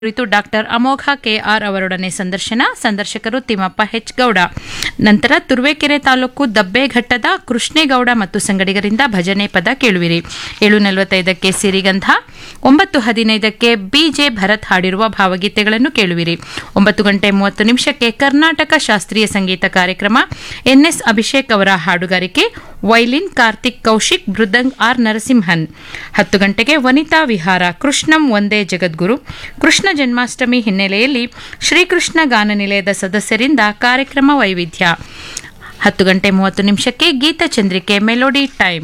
ಕುರಿತು ಡಾಕ್ಟರ್ ಅಮೋಘ ಕೆಆರ್ ಅವರೊಡನೆ ಸಂದರ್ಶನ ಸಂದರ್ಶಕರು ತಿಮ್ಮಪ್ಪ ಹೆಚ್ ಗೌಡ ನಂತರ ತುರುವೇಕೆರೆ ತಾಲೂಕು ದಬ್ಬೆಘಟ್ಟದ ಕೃಷ್ಣೇಗೌಡ ಮತ್ತು ಸಂಗಡಿಗರಿಂದ ಭಜನೆ ಪದ ಕೇಳುವಿರಿ ಏಳು ನಲವತ್ತೈದಕ್ಕೆ ಸಿರಿಗಂಧ ಒಂಬತ್ತು ಹದಿನೈದಕ್ಕೆ ಬಿಜೆ ಭರತ್ ಹಾಡಿರುವ ಭಾವಗೀತೆಗಳನ್ನು ಕೇಳುವಿರಿ ಒಂಬತ್ತು ಗಂಟೆ ಮೂವತ್ತು ನಿಮಿಷಕ್ಕೆ ಕರ್ನಾಟಕ ಶಾಸ್ತ್ರೀಯ ಸಂಗೀತ ಕಾರ್ಯಕ್ರಮ ಎನ್ಎಸ್ ಅಭಿಷೇಕ್ ಅವರ ಹಾಡುಗಾರಿಕೆ ವೈಲಿನ್ ಕಾರ್ತಿಕ್ ಕೌಶಿಕ್ ಮೃದಂಗ್ ಆರ್ ನರಸಿಂಹನ್ ಹತ್ತು ಗಂಟೆಗೆ ವನಿತಾ ವಿಹಾರ ಕೃಷ್ಣಂ ಒಂದೇ ಜಗದ್ಗುರು ಕೃಷ್ಣ ಜನ್ಮಾಷ್ಟಮಿ ಹಿನ್ನೆಲೆಯಲ್ಲಿ ಶ್ರೀಕೃಷ್ಣ ಗಾನ ನಿಲಯದ ಸದಸ್ಯರಿಂದ ಕಾರ್ಯಕ್ರಮ ವೈವಿಧ್ಯ ಹತ್ತು ಗಂಟೆ ಮೂವತ್ತು ನಿಮಿಷಕ್ಕೆ ಗೀತಚಂದ್ರಿಕೆ ಮೆಲೋಡಿ ಟೈಮ್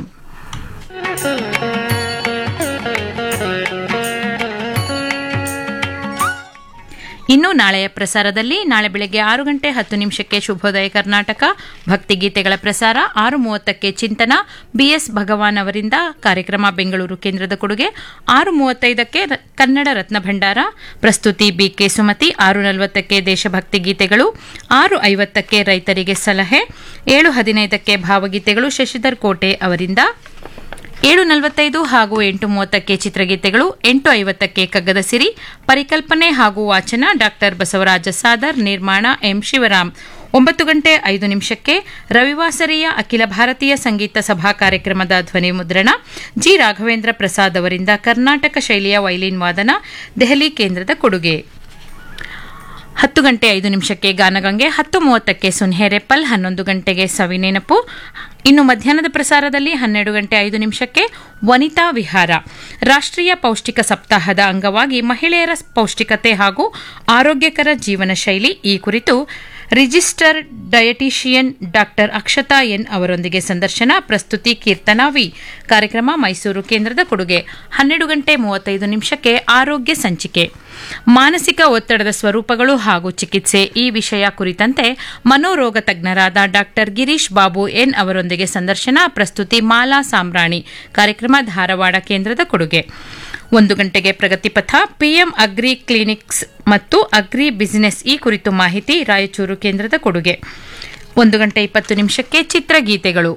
ಇನ್ನು ನಾಳೆಯ ಪ್ರಸಾರದಲ್ಲಿ ನಾಳೆ ಬೆಳಗ್ಗೆ ಆರು ಗಂಟೆ ಹತ್ತು ನಿಮಿಷಕ್ಕೆ ಶುಭೋದಯ ಕರ್ನಾಟಕ ಭಕ್ತಿಗೀತೆಗಳ ಪ್ರಸಾರ ಆರು ಮೂವತ್ತಕ್ಕೆ ಚಿಂತನ ಬಿಎಸ್ ಭಗವಾನ್ ಅವರಿಂದ ಕಾರ್ಯಕ್ರಮ ಬೆಂಗಳೂರು ಕೇಂದ್ರದ ಕೊಡುಗೆ ಆರು ಮೂವತ್ತೈದಕ್ಕೆ ರ- ಕನ್ನಡ ರತ್ನ ಭಂಡಾರ ಪ್ರಸ್ತುತಿ ಬಿಕೆ ಸುಮತಿ ಆರು ನಲವತ್ತಕ್ಕೆ ದೇಶಭಕ್ತಿ ಗೀತೆಗಳು ಆರು ಐವತ್ತಕ್ಕೆ ರೈತರಿಗೆ ಸಲಹೆ ಏಳು ಹದಿನೈದಕ್ಕೆ ಭಾವಗೀತೆಗಳು ಶಶಿಧರ್ ಕೋಟೆ ಅವರಿಂದ ಏಳು ನಲವತ್ತೈದು ಹಾಗೂ ಎಂಟು ಮೂವತ್ತಕ್ಕೆ ಚಿತ್ರಗೀತೆಗಳು ಎಂಟು ಐವತ್ತಕ್ಕೆ ಕಗ್ಗದ ಸಿರಿ ಪರಿಕಲ್ಪನೆ ಹಾಗೂ ವಾಚನ ಡಾಕ್ಟರ್ ಬಸವರಾಜ ಸಾದರ್ ನಿರ್ಮಾಣ ಎಂ ಶಿವರಾಮ್ ಒಂಬತ್ತು ಗಂಟೆ ಐದು ನಿಮಿಷಕ್ಕೆ ರವಿವಾಸರಿಯ ಅಖಿಲ ಭಾರತೀಯ ಸಂಗೀತ ಸಭಾ ಕಾರ್ಯಕ್ರಮದ ಧ್ವನಿ ಮುದ್ರಣ ಜಿ ರಾಘವೇಂದ್ರ ಪ್ರಸಾದ್ ಅವರಿಂದ ಕರ್ನಾಟಕ ಶೈಲಿಯ ವೈಲಿನ್ ವಾದನ ದೆಹಲಿ ಕೇಂದ್ರದ ಕೊಡುಗೆ ಹತ್ತು ಗಂಟೆ ಐದು ನಿಮಿಷಕ್ಕೆ ಗಾನಗಂಗೆ ಹತ್ತು ಮೂವತ್ತಕ್ಕೆ ಸುನ್ಹೇರೆಪ್ಪಲ್ ಹನ್ನೊಂದು ಗಂಟೆಗೆ ಸವಿನೆನಪು ಇನ್ನು ಮಧ್ಯಾಹ್ನದ ಪ್ರಸಾರದಲ್ಲಿ ಹನ್ನೆರಡು ಗಂಟೆ ಐದು ನಿಮಿಷಕ್ಕೆ ವನಿತಾ ವಿಹಾರ ರಾಷ್ಟ್ರೀಯ ಪೌಷ್ಟಿಕ ಸಪ್ತಾಹದ ಅಂಗವಾಗಿ ಮಹಿಳೆಯರ ಪೌಷ್ಟಿಕತೆ ಹಾಗೂ ಆರೋಗ್ಯಕರ ಜೀವನ ಶೈಲಿ ಈ ಕುರಿತು register dietitian doctor Akshata N ಅವರೊಂದಿಗೆ ಸಂದರ್ಶನ ಪ್ರಸ್ತುತಿ ಕೀರ್ತನಾ ವಿ ಕಾರ್ಯಕ್ರಮ ಮೈಸೂರು ಕೇಂದ್ರದ ಕೊಡುಗೆ ಹನ್ನೆರಡು ಗಂಟೆ ಮೂವತ್ತೈದು ನಿಮಿಷಕ್ಕೆ ಆರೋಗ್ಯ ಸಂಚಿಕೆ ಮಾನಸಿಕ ಒತ್ತಡದ ಸ್ವರೂಪಗಳು ಹಾಗೂ ಚಿಕಿತ್ಸೆ ಈ ವಿಷಯ ಕುರಿತಂತೆ ಮನೋರೋಗ ತಜ್ಞರಾದ ಡಾಕ್ಟರ್ ಗಿರೀಶ್ ಬಾಬು ಎನ್ ಅವರೊಂದಿಗೆ ಸಂದರ್ಶನ ಪ್ರಸ್ತುತಿ ಮಾಲಾ ಸಾಮ್ರಾಣಿ ಕಾರ್ಯಕ್ರಮ ಧಾರವಾಡ ಕೇಂದ್ರದ ಕೊಡುಗೆ ಒಂದು ಗಂಟೆಗೆ ಪ್ರಗತಿಪಥ ಪಿಎಂ ಅಗ್ರಿ ಕ್ಲಿನಿಕ್ಸ್ ಮತ್ತು ಅಗ್ರಿ ಬಿಸಿನೆಸ್ ಈ ಕುರಿತು ಮಾಹಿತಿ ರಾಯಚೂರು ಕೇಂದ್ರದ ಕೊಡುಗೆ ಒಂದು ಗಂಟೆ ಇಪ್ಪತ್ತು ನಿಮಿಷಕ್ಕೆ ಚಿತ್ರಗೀತೆಗಳು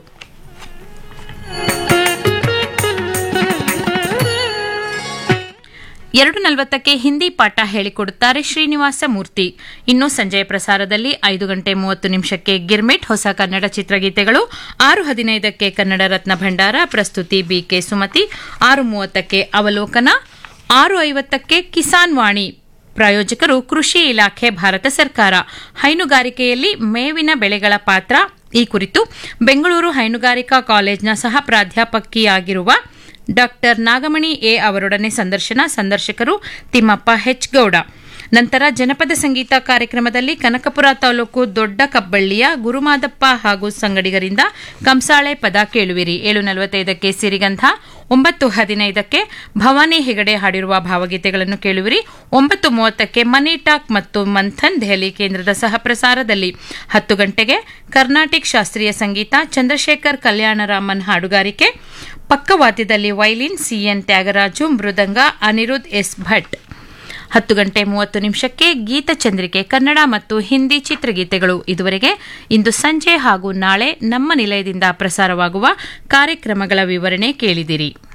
ಎರಡು ನಲವತ್ತಕ್ಕೆ ಹಿಂದಿ ಪಾಠ ಹೇಳಿಕೊಡುತ್ತಾರೆ ಶ್ರೀನಿವಾಸ ಮೂರ್ತಿ ಇನ್ನು ಸಂಜೆಯ ಪ್ರಸಾರದಲ್ಲಿ ಐದು ಗಂಟೆ ಮೂವತ್ತು ನಿಮಿಷಕ್ಕೆ ಗಿರ್ಮಿಟ್ ಹೊಸ ಕನ್ನಡ ಚಿತ್ರಗೀತೆಗಳು ಆರು ಹದಿನೈದಕ್ಕೆ ಕನ್ನಡ ರತ್ನ ಭಂಡಾರ ಪ್ರಸ್ತುತಿ ಬಿಕೆ ಸುಮತಿ ಆರು ಮೂವತ್ತಕ್ಕೆ ಅವಲೋಕನ ಆರು ಐವತ್ತಕ್ಕೆ ಕಿಸಾನ್ ವಾಣಿ ಪ್ರಾಯೋಜಕರು ಕೃಷಿ ಇಲಾಖೆ ಭಾರತ ಸರ್ಕಾರ ಹೈನುಗಾರಿಕೆಯಲ್ಲಿ ಮೇವಿನ ಬೆಳೆಗಳ ಪಾತ್ರ ಈ ಕುರಿತು ಬೆಂಗಳೂರು ಹೈನುಗಾರಿಕಾ ಕಾಲೇಜ್ನ ಸಹ ಪ್ರಾಧ್ಯಾಪಕಿಯಾಗಿರುವ ಡಾಕ್ಟರ್ ನಾಗಮಣಿ ಎ ಅವರೊಡನೆ ಸಂದರ್ಶನ ಸಂದರ್ಶಕರು ತಿಮ್ಮಪ್ಪ ಹೆಚ್ ಗೌಡ ನಂತರ ಜನಪದ ಸಂಗೀತ ಕಾರ್ಯಕ್ರಮದಲ್ಲಿ ಕನಕಪುರ ತಾಲೂಕು ದೊಡ್ಡ ಕಬ್ಬಳ್ಳಿಯ ಗುರುಮಾದಪ್ಪ ಹಾಗೂ ಸಂಗಡಿಗರಿಂದ ಕಂಸಾಳೆ ಪದ ಕೇಳುವಿರಿ ಏಳು ನಲವತ್ತೈದಕ್ಕೆ ಸಿರಿಗಂಧ ಒಂಬತ್ತು ಹದಿನೈದಕ್ಕೆ ಭವಾನಿ ಹೆಗಡೆ ಹಾಡಿರುವ ಭಾವಗೀತೆಗಳನ್ನು ಕೇಳುವಿರಿ ಒಂಬತ್ತು ಮೂವತ್ತಕ್ಕೆ ಮನಿ ಟಾಕ್ ಮತ್ತು ಮಂಥನ್ ದೆಹಲಿ ಕೇಂದ್ರದ ಸಹ ಪ್ರಸಾರದಲ್ಲಿ ಹತ್ತು ಗಂಟೆಗೆ ಕರ್ನಾಟಿಕ್ ಶಾಸ್ತ್ರೀಯ ಸಂಗೀತ ಚಂದ್ರಶೇಖರ್ ಕಲ್ಯಾಣರಾಮನ್ ಹಾಡುಗಾರಿಕೆ ಪಕ್ಕವಾದ್ಯದಲ್ಲಿ violin CN Thyagaraju mridanga Anirudh S Bhat ಹತ್ತು ಗಂಟೆ ಮೂವತ್ತು ನಿಮಿಷಕ್ಕೆ ಗೀತಚಂದ್ರಿಕೆ ಕನ್ನಡ ಮತ್ತು ಹಿಂದಿ ಚಿತ್ರಗೀತೆಗಳು ಇದುವರೆಗೆ ಇಂದು ಸಂಜೆ ಹಾಗೂ ನಾಳೆ ನಮ್ಮ ನಿಲಯದಿಂದ ಪ್ರಸಾರವಾಗುವ ಕಾರ್ಯಕ್ರಮಗಳ ವಿವರಣೆ ಕೇಳಿದಿರಿ